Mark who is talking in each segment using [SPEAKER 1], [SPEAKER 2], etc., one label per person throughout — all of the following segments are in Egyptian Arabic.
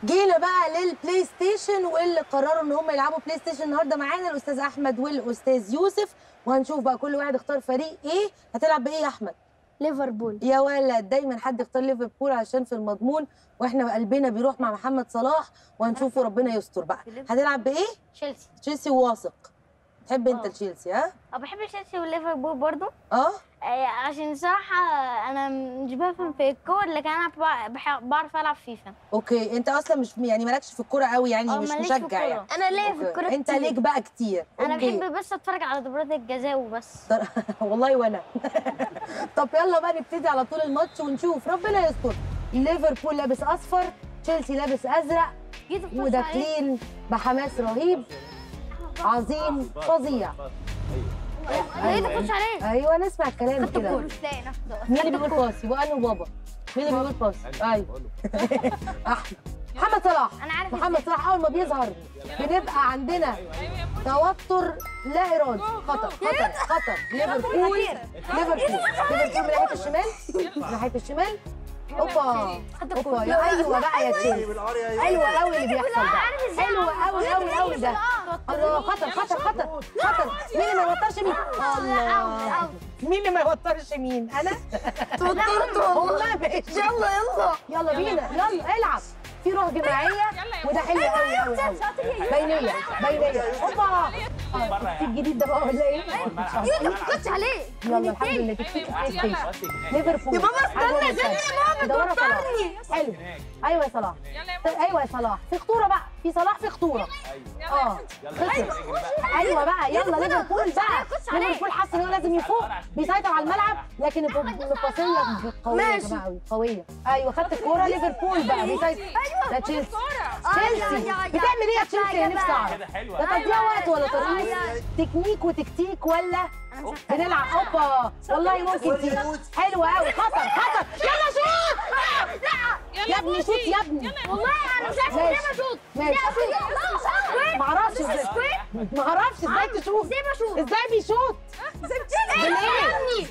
[SPEAKER 1] جينا بقى للبلاي ستيشن واللي قرروا ان هم يلعبوا بلاي ستيشن النهارده معانا الاستاذ احمد والاستاذ يوسف وهنشوف بقى كل واحد اختار فريق ايه هتلعب بايه يا احمد
[SPEAKER 2] ليفربول
[SPEAKER 1] يا ولد دايما حد يختار ليفربول عشان في المضمون واحنا قلبنا بيروح مع محمد صلاح وهنشوفه ربنا يستر بقى هتلعب بايه
[SPEAKER 2] تشيلسي
[SPEAKER 1] تشيلسي واثق تحب انت
[SPEAKER 2] آه.
[SPEAKER 1] تشيلسي ها
[SPEAKER 2] أه بحب تشيلسي وليفربول برضو
[SPEAKER 1] اه
[SPEAKER 2] آه، عشان صراحة أنا مش بفهم في الكور لكن أنا بع- بح- بعرف ألعب فيفا
[SPEAKER 1] اوكي انت اصلا مش يعني مالكش في الكوره قوي يعني
[SPEAKER 2] أه،
[SPEAKER 1] مش
[SPEAKER 2] ماليش في
[SPEAKER 1] مشجع يعني
[SPEAKER 2] الكورة. أنا ليا في
[SPEAKER 1] أوكي.
[SPEAKER 2] الكورة
[SPEAKER 1] انت
[SPEAKER 2] كتير.
[SPEAKER 1] ليك بقى كتير
[SPEAKER 2] أنا
[SPEAKER 1] أوكي.
[SPEAKER 2] بحب بس أتفرج على ضربات الجزاء وبس
[SPEAKER 1] والله وانا طب يلا بقى نبتدي على طول الماتش ونشوف ربنا يستر ليفربول لابس اصفر تشيلسي لابس ازرق
[SPEAKER 2] جيت أخش عليه.
[SPEAKER 1] وداخلين بحماس رهيب عظيم فظيع
[SPEAKER 2] جيت أخش عليه
[SPEAKER 1] ايوه نسمع الكلام كده
[SPEAKER 2] مش لاقي نفسه
[SPEAKER 1] مين اللي بيقول باسي وانا وبابا مين اللي بيقول باسي ايوه احمد محمد صلاح
[SPEAKER 2] أنا عارف
[SPEAKER 1] محمد صلاح اول ما بيظهر بنبقى عندنا توتر لا ارادي خطر خطر خطر ليفربول ليفربول ليفربول من ناحيه الشمال من ناحيه الشمال اوبا اوبا يا ايوه بقى يا تشيلسي حلو قوي اللي بيحصل ده حلو قوي قوي قوي ده الله خطر خطر خطر خطر مين اللي ما يوترش مين الله مين اللي ما يوترش مين انا توترت والله ماشي يلا يلا يلا بينا يلا العب في روح جماعيه وده حلو قوي قوي قوي بينيه بينيه اوبا آه، التكتيك الجديد ده بقى ولا ايه؟
[SPEAKER 2] خش عليه
[SPEAKER 1] يلا الحمد لله تكتيك بلاي ستيشن ليفربول يا بابا استنى استنى يا ماما بتوترني حلو ايوه يا صلاح ايوه يا صلاح في خطوره بقى في صلاح في خطوره اه خسر ايوه بقى يلا ليفربول بقى ليفربول حاسس ان هو لازم يفوق بيسيطر على الملعب لكن الفاصله قويه يا جماعه قوي قويه ايوه خدت الكوره ليفربول بقى بيسيطر ده تشيلسي تشيلسي بتعمل ايه يا تشيلسي انا نفسي اعرف ده تضييع وقت ولا ترقيص تكنيك وتكتيك ولا بنلعب اوبا والله ممكن تيجي حلوه قوي خطر خطر يلا شوت يا ابني شوت يا ابني
[SPEAKER 2] والله أنا مش عارفة
[SPEAKER 1] ماشي.
[SPEAKER 2] إزاي بشوط
[SPEAKER 1] ماشي ما اعرفش ازاي ما اعرفش ازاي تشوف
[SPEAKER 2] إزاي بشوط
[SPEAKER 1] ازاي بيشوط بالايه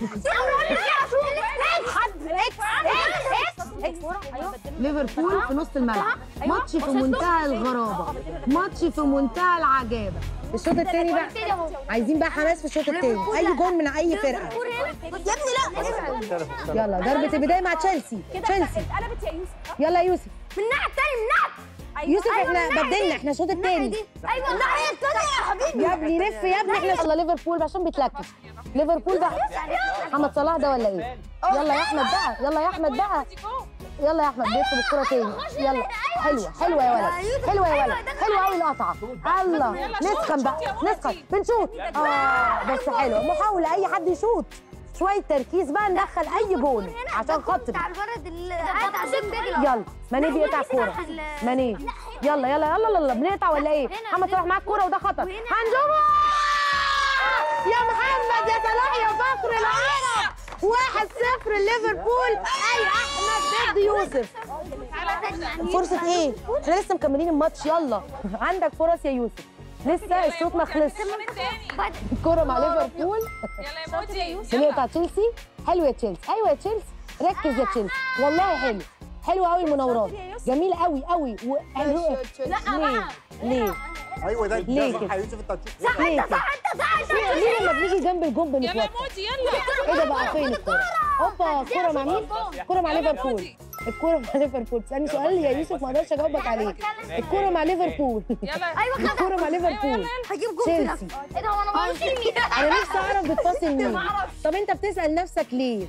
[SPEAKER 1] حد اكس اكس ليفربول في نص الملعب ماتش في منتهى الغرابه ماتش في منتهى العجابه الشوط الثاني بقى عايزين بقى حماس في الشوط الثاني اي جول من اي فرقه
[SPEAKER 2] يا ابني لا
[SPEAKER 1] يلا ضربه البدايه مع تشيلسي تشيلسي
[SPEAKER 3] اتقلبت يا يوسف
[SPEAKER 1] يلا يا يوسف
[SPEAKER 2] من الناحية التانية من الناحية
[SPEAKER 1] يوسف احنا بدلنا احنا الشوط الثاني
[SPEAKER 2] أيوة الناحية التانية يا حبيبي
[SPEAKER 1] يا ابني لف يا ابني احنا يلا ليفربول عشان بيتلكك ليفربول بقى محمد صلاح ده ولا ايه يلا يا احمد بقى يلا يا احمد بقى يلا يا احمد بيطلب الكرة تاني يلا حلوه حلوه يا ولد حلوه يا ولد حلوه قوي القطعه الله نسخن بقى نسخن بنشوط اه بس حلوه محاوله اي حد يشوط شويه تركيز بقى ندخل اي جون عشان خاطري
[SPEAKER 2] بتاع الولد اللي قاعد عشان تجري
[SPEAKER 1] يلا ماني بيقطع كوره ماني يلا يلا يلا يلا بنقطع ولا ايه محمد صلاح معاك كوره وده خطر هنجومه يا محمد يا صلاح يا فخر العرب واحد صفر ليفربول اي احمد ضد يوسف فرصه ايه احنا لسه مكملين الماتش يلا عندك فرص يا يوسف لسه الشوط ما خلصش الكوره مع ليفربول
[SPEAKER 4] يلا يا موتي يا يوسف
[SPEAKER 1] بنقطع تشيلسي حلو يا تشيلسي ايوه يا تشيلسي ركز يا تشيلسي والله حلو حلو قوي المناورات جميل قوي قوي و... ليه ليه
[SPEAKER 5] ايوه ده
[SPEAKER 1] ليه
[SPEAKER 5] ده
[SPEAKER 1] كده؟
[SPEAKER 5] صح يا يوسف انت هتشوف
[SPEAKER 1] ليه كده ليه ليه لما بنيجي جنب الجون
[SPEAKER 4] يلا يا
[SPEAKER 1] بنتوتر
[SPEAKER 4] موتي يلا
[SPEAKER 1] ايه ده بقى فين الكوره هوبا الكوره مع مين الكوره مع
[SPEAKER 4] يلا يا
[SPEAKER 1] ليفربول
[SPEAKER 4] موتي.
[SPEAKER 1] الكوره مع ليفربول تسالني سؤال يا يوسف ما اقدرش اجاوبك عليه الكوره مع ليفربول
[SPEAKER 4] يلا
[SPEAKER 2] أيوة خدها
[SPEAKER 1] الكوره مع ليفربول
[SPEAKER 2] هجيب جول في
[SPEAKER 1] تشيلسي
[SPEAKER 2] نفسي إيه ده هو أنا ما مين
[SPEAKER 1] انا نفسي اعرف بتباصي لمين طب انت بتسال نفسك ليه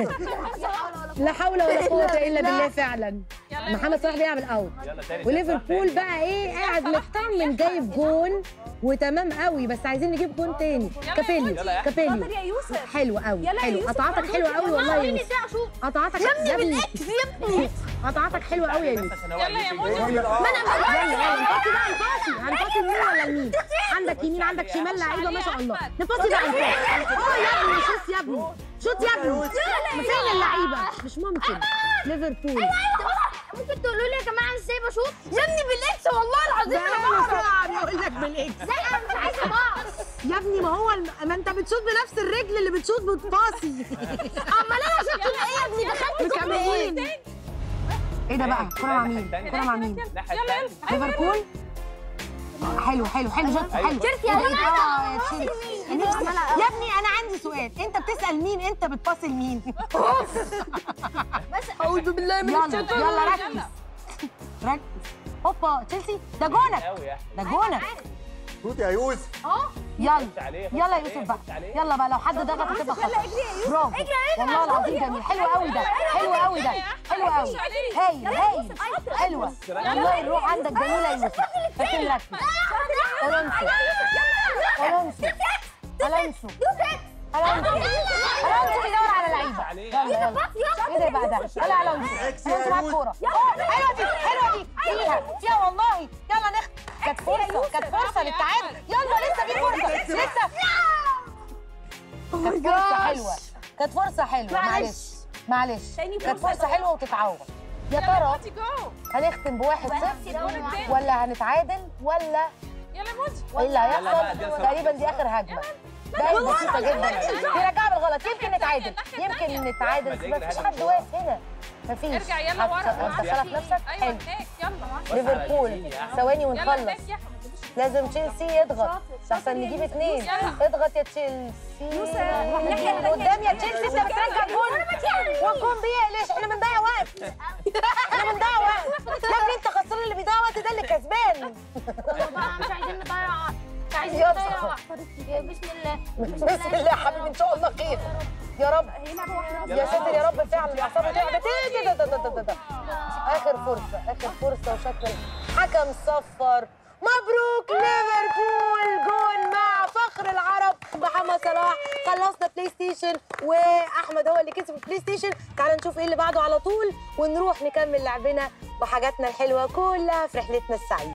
[SPEAKER 1] لا حول ولا قوه الا بالله فعلا محمد صلاح بيلعب الاوت وليفربول بقى ايه قاعد مطمن جايب جون وتمام قوي بس عايزين نجيب جون تاني كافيليو كافيليو
[SPEAKER 3] يا يوسف
[SPEAKER 1] حلو قوي
[SPEAKER 3] يلا يا
[SPEAKER 1] حلو
[SPEAKER 3] يوسف،
[SPEAKER 1] قطعاتك حلوه قوي والله يا يوسف قطعاتك يا ابني قطعاتك حلوه قوي يا يوسف
[SPEAKER 4] يلا يا موتي
[SPEAKER 1] يلا يلا نباصي بقى نباصي هنباصي لمين ولا لمين عندك يمين عندك شمال لعيبه ما شاء الله نباصي بقى نباصي اه يا ابني شوت يا ابني شوت يا ابني فين اللعيبه مش ممكن ليفربول
[SPEAKER 2] ممكن تقولوا لي يا جماعة إزاي بشوط يا ابني بالإكس والله العظيم أنا بعرف
[SPEAKER 1] صعب يقول لك بالاكس
[SPEAKER 2] ازاي انا مش عايزه باص
[SPEAKER 1] يا ابني ما هو الم... ما انت بتشوط بنفس الرجل اللي بتشوط بتباصي
[SPEAKER 2] امال انا شفت ايه يا ابني دخلت جول
[SPEAKER 1] مكملين ايه ده بقى
[SPEAKER 3] هناك.
[SPEAKER 1] كرة مع
[SPEAKER 3] الناحية
[SPEAKER 1] مين
[SPEAKER 3] التانية.
[SPEAKER 1] كرة مع مين
[SPEAKER 3] الناحية
[SPEAKER 4] يلا، يلا.
[SPEAKER 3] التانية.
[SPEAKER 1] ليفربول حلو حلو حلو جت
[SPEAKER 3] أيوة.
[SPEAKER 1] حلو
[SPEAKER 2] تشيلسي،
[SPEAKER 1] إيه ده؟
[SPEAKER 2] أنا
[SPEAKER 1] إيه ده؟
[SPEAKER 2] عايزة
[SPEAKER 1] آه،
[SPEAKER 2] أباصي
[SPEAKER 1] تشيلسي.
[SPEAKER 2] مين؟
[SPEAKER 1] نفسي-
[SPEAKER 2] أنا-
[SPEAKER 1] يا ابني انا عندي سؤال انت بتسال مين انت بتباصي لمين
[SPEAKER 2] بس
[SPEAKER 1] اعوذ بالله من الشيطان يلا ركز ركز هوبا تشيلسي ده جونك
[SPEAKER 3] قوي يا
[SPEAKER 1] ده جونك
[SPEAKER 5] شوت يا يوسف
[SPEAKER 1] يلا
[SPEAKER 3] خش عليه، خش
[SPEAKER 1] يلا يا
[SPEAKER 3] عليه،
[SPEAKER 1] يوسف بقى
[SPEAKER 3] خش عليه.
[SPEAKER 1] يلا بقى لو حد ضغط هتبقى خطر برافو والله العظيم جميل حلو قوي ده حلو قوي ده حلو قوي هايل هايل حلوه والله الروح عندك جميله يا يوسف بس نركز الونسو الونسو الونسو الونسو الونسو بيدور على لعيبه يلا يلا ايه ده بقى ده يلا يا الونسو الونسو معاك كوره أوه، حلوه دي حلوه دي فيها فيها والله يلا نخ كانت فرصه كانت فرصه للتعادل يلا لسه في فرصه لسه كانت فرصه حلوه كانت فرصه حلوه معلش معلش كانت فرصه حلوه وتتعوض يا ترى
[SPEAKER 4] موتي جو
[SPEAKER 1] هنختم بواحد صفر ولا هنتعادل ولا
[SPEAKER 4] يلا موتي
[SPEAKER 1] ايه اللي
[SPEAKER 3] يلا بقى، دي
[SPEAKER 1] هيحصل
[SPEAKER 3] أصعب.
[SPEAKER 1] تقريبا دي اخر هجمه بقت بسيطه جدا ترجع بالغلط يمكن نتعادل يمكن نتعادل بس مفيش حد واقف هنا مفيش
[SPEAKER 4] ارجع يلا ورا
[SPEAKER 1] هتدخلها في نفسك
[SPEAKER 4] ايوه
[SPEAKER 1] حلو
[SPEAKER 4] هناك يلا
[SPEAKER 1] ليفربول ثواني
[SPEAKER 4] يلا
[SPEAKER 1] ونخلص
[SPEAKER 4] هناك يا احمد
[SPEAKER 1] لازم تشيلسي يضغط عشان نجيب اثنين
[SPEAKER 4] يلا.
[SPEAKER 1] اضغط يا تشيلسي قدام يا تشيلسي انت بترجع جول والجول بيقلش احنا بنضيع وقت احنا بنضيع وقت يا ابني انت خسران اللي بيضيع وقت ده اللي كسبان
[SPEAKER 2] بقى مش عايزين نضيع مش عايزين
[SPEAKER 1] يلا.
[SPEAKER 2] نضيع وقت يا بسم الله
[SPEAKER 1] بسم الله يا حبيبي ان شاء الله خير يا رب يا ساتر يا رب فعلا الاعصاب تعبت ايه ده ده ده ده ده ده اخر فرصه اخر فرصه وشكل الحكم صفر مبروك ليفربول جول مع فخر العرب محمد صلاح خلصنا بلاي ستيشن واحمد هو اللي كسب البلاي ستيشن تعال نشوف ايه اللي بعده على طول ونروح نكمل لعبنا وحاجاتنا الحلوه كلها في رحلتنا السعيده